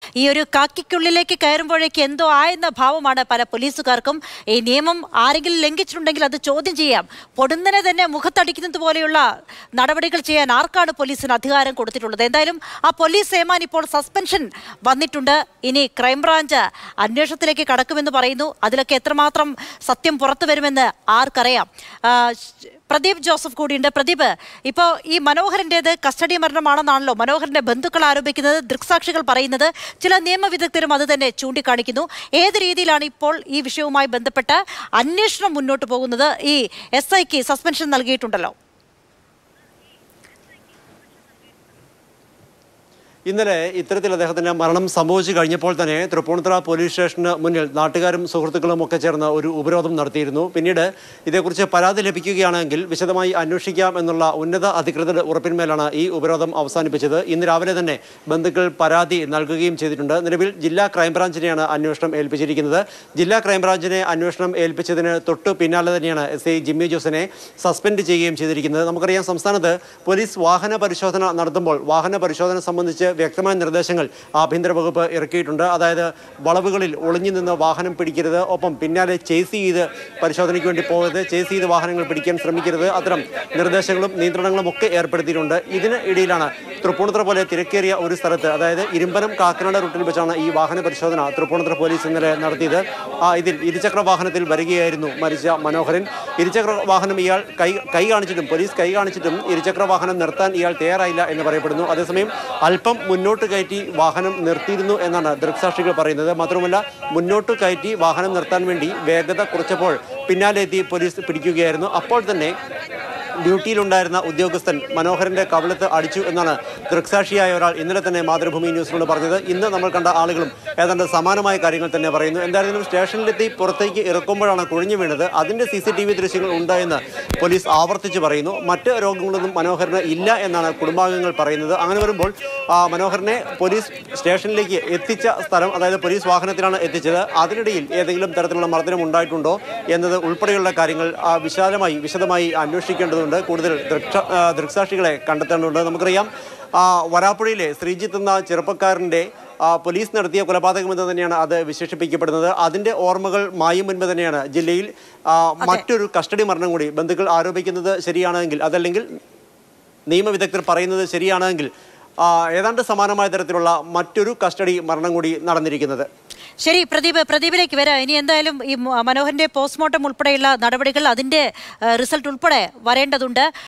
ഈ ഒരു കാക്കിക്കുള്ളിലേക്ക് കയറുമ്പോഴേക്ക് എന്തോ ആയെന്ന ഭാവമാണ് പല പോലീസുകാർക്കും ഈ നിയമം ആരെങ്കിലും ലംഘിച്ചിട്ടുണ്ടെങ്കിൽ അത് ചോദ്യം ചെയ്യാം പൊടുന്നനെ തന്നെ മുഖത്തടിക്കുന്നത് പോലെയുള്ള നടപടികൾ ചെയ്യാൻ ആർക്കാണ് പോലീസിന് അധികാരം കൊടുത്തിട്ടുള്ളത് എന്തായാലും ആ പോലീസ് സേമാൻ ഇപ്പോൾ സസ്പെൻഷൻ വന്നിട്ടുണ്ട് ഇനി ക്രൈംബ്രാഞ്ച് അന്വേഷണത്തിലേക്ക് കടക്കുമെന്ന് പറയുന്നു അതിലൊക്കെ എത്രമാത്രം സത്യം പുറത്തു വരുമെന്ന് ആർക്കറിയാം ആ, ശ്- പ്രദീപ് ജോസഫ് കൂടിയുണ്ട് പ്രദീപ് ഇപ്പോൾ ഈ മനോഹരൻ്റേത് കസ്റ്റഡി മരണമാണെന്നാണല്ലോ മനോഹരന്റെ ബന്ധുക്കൾ ആരോപിക്കുന്നത് ദൃക്സാക്ഷികൾ പറയുന്നത് ചില നിയമവിദഗ്ധരും അത് തന്നെ ചൂണ്ടിക്കാണിക്കുന്നു ഏത് രീതിയിലാണ് ഇപ്പോൾ ഈ വിഷയവുമായി ബന്ധപ്പെട്ട് അന്വേഷണം മുന്നോട്ട് പോകുന്നത് ഈ എസ് ഐക്ക് സസ്പെൻഷൻ നൽകിയിട്ടുണ്ടല്ലോ ഇന്നലെ ഇത്തരത്തിൽ അദ്ദേഹത്തിന്റെ മരണം സംഭവിച്ചു കഴിഞ്ഞപ്പോൾ തന്നെ തൃപ്പൂണിത്തുറ പോലീസ് സ്റ്റേഷന് മുന്നിൽ നാട്ടുകാരും സുഹൃത്തുക്കളും ഒക്കെ ചേർന്ന് ഒരു ഉപരോധം നടത്തിയിരുന്നു പിന്നീട് ഇതേക്കുറിച്ച് പരാതി ലഭിക്കുകയാണെങ്കിൽ വിശദമായി അന്വേഷിക്കാം എന്നുള്ള ഉന്നത അധികൃതരുടെ ഉറപ്പിന്മേലാണ് ഈ ഉപരോധം അവസാനിപ്പിച്ചത് ഇന്ന് രാവിലെ തന്നെ ബന്ധുക്കൾ പരാതി നൽകുകയും ചെയ്തിട്ടുണ്ട് നിലവിൽ ജില്ലാ ക്രൈംബ്രാഞ്ചിനെയാണ് അന്വേഷണം ഏൽപ്പിച്ചിരിക്കുന്നത് ജില്ലാ ക്രൈംബ്രാഞ്ചിനെ അന്വേഷണം ഏൽപ്പിച്ചതിന് തൊട്ടു പിന്നാലെ തന്നെയാണ് എസ് ഐ ജിമ്മി ജോസിനെ സസ്പെൻഡ് ചെയ്യുകയും ചെയ്തിരിക്കുന്നത് നമുക്കറിയാം സംസ്ഥാനത്ത് പോലീസ് വാഹന പരിശോധന നടത്തുമ്പോൾ വാഹന പരിശോധന സംബന്ധിച്ച് വ്യക്തമായ നിർദ്ദേശങ്ങൾ ആഭ്യന്തര വകുപ്പ് ഇറക്കിയിട്ടുണ്ട് അതായത് വളവുകളിൽ ഒളിഞ്ഞു നിന്ന് വാഹനം പിടിക്കരുത് ഒപ്പം പിന്നാലെ ചേസ് ചെയ്ത് പരിശോധനയ്ക്ക് വേണ്ടി പോകരുത് ചേസ് ചെയ്ത് വാഹനങ്ങൾ പിടിക്കാൻ ശ്രമിക്കരുത് അത്തരം നിർദ്ദേശങ്ങളും നിയന്ത്രണങ്ങളും ഒക്കെ ഏർപ്പെടുത്തിയിട്ടുണ്ട് ഇതിന് ഇടയിലാണ് തൃപ്പൂണിത്തുറ പോലെ തിരക്കേറിയ ഒരു സ്ഥലത്ത് അതായത് ഇരുമ്പനം കാക്കനാട് റൂട്ടിൽ വെച്ചാണ് ഈ വാഹന പരിശോധന തൃപ്പൂണിത്തുറ പോലീസ് ഇന്നലെ നടത്തിയത് ആ ഇതിൽ ഇരുചക്ര വാഹനത്തിൽ വരികയായിരുന്നു മരിച്ച മനോഹരൻ ഇരുചക്ര വാഹനം ഇയാൾ കൈ കൈ കാണിച്ചിട്ടും പോലീസ് കൈ കാണിച്ചിട്ടും ഇരുചക്ര വാഹനം നിർത്താൻ ഇയാൾ തയ്യാറായില്ല എന്ന് പറയപ്പെടുന്നു അതേസമയം അല്പം മുന്നോട്ട് കയറ്റി വാഹനം നിർത്തിയിരുന്നു എന്നാണ് ദൃക്സാക്ഷികൾ പറയുന്നത് മാത്രമല്ല മുന്നോട്ട് കയറ്റി വാഹനം നിർത്താൻ വേണ്ടി വേഗത കുറച്ചപ്പോൾ പിന്നാലെ എത്തി പോലീസ് പിടിക്കുകയായിരുന്നു അപ്പോൾ തന്നെ ഡ്യൂട്ടിയിലുണ്ടായിരുന്ന ഉദ്യോഗസ്ഥൻ മനോഹരന്റെ കവിളത്ത് അടിച്ചു എന്നാണ് ദൃക്സാക്ഷിയായ ഒരാൾ ഇന്നലെ തന്നെ മാതൃഭൂമി ന്യൂസിനോട് പറഞ്ഞത് ഇന്ന് നമ്മൾ കണ്ട ആളുകളും ഏതാണ്ട് സമാനമായ കാര്യങ്ങൾ തന്നെ പറയുന്നു എന്തായാലും സ്റ്റേഷനിലെത്തി പുറത്തേക്ക് ഇറക്കുമ്പോഴാണ് കുഴിഞ്ഞു വീണത് അതിന്റെ സി സി ടി വി ദൃശ്യങ്ങൾ ഉണ്ടായെന്ന് പോലീസ് ആവർത്തിച്ച് പറയുന്നു മറ്റ് രോഗങ്ങളൊന്നും മനോഹരന് ഇല്ല എന്നാണ് കുടുംബാംഗങ്ങൾ പറയുന്നത് അങ്ങനെ വരുമ്പോൾ ആ, മനോഹരനെ പോലീസ് സ്റ്റേഷനിലേക്ക് എത്തിച്ച സ്ഥലം അതായത് പോലീസ് വാഹനത്തിലാണ് എത്തിച്ചത് അതിനിടയിൽ ഏതെങ്കിലും തരത്തിലുള്ള മർദ്ദനം ഉണ്ടായിട്ടുണ്ടോ എന്നത് ഉൾപ്പെടെയുള്ള കാര്യങ്ങൾ ആ, വിശാലമായി വിശദമായി അന്വേഷിക്കേണ്ടതുണ്ട് കൂടുതൽ ദൃക്ഷ ആ, ദൃക്സാക്ഷികളെ കണ്ടെത്തേണ്ടതുണ്ട് നമുക്കറിയാം ആ, വരാപ്പുഴയിലെ ശ്രീജിത്ത് എന്ന ചെറുപ്പക്കാരൻ്റെ ആ, പോലീസ് നടത്തിയ കൊലപാതകമെന്ന് തന്നെയാണ് അത് വിശേഷിപ്പിക്കപ്പെടുന്നത് അതിൻ്റെ ഓർമ്മകൾ മായും മുൻപ് തന്നെയാണ് ജില്ലയിൽ ആ, മറ്റൊരു കസ്റ്റഡി മരണം കൂടി ബന്ധുക്കൾ ആരോപിക്കുന്നത് ശരിയാണെങ്കിൽ അതല്ലെങ്കിൽ നിയമവിദഗ്ധർ പറയുന്നത് ശരിയാണെങ്കിൽ ആ, ഏതാണ്ട് സമാനമായ തരത്തിലുള്ള മറ്റൊരു കസ്റ്റഡി മരണം കൂടി നടന്നിരിക്കുന്നത് ശരി പ്രദീപ് പ്രദീപിലേക്ക് വരാം ഇനി എന്തായാലും ഈ മ- മനോഹരന്റെ പോസ്റ്റ്മോർട്ടം ഉൾപ്പെടെയുള്ള നടപടികൾ അതിന്റെ റിസൾട്ട് ഉൾപ്പെടെ വരേണ്ടതുണ്ട്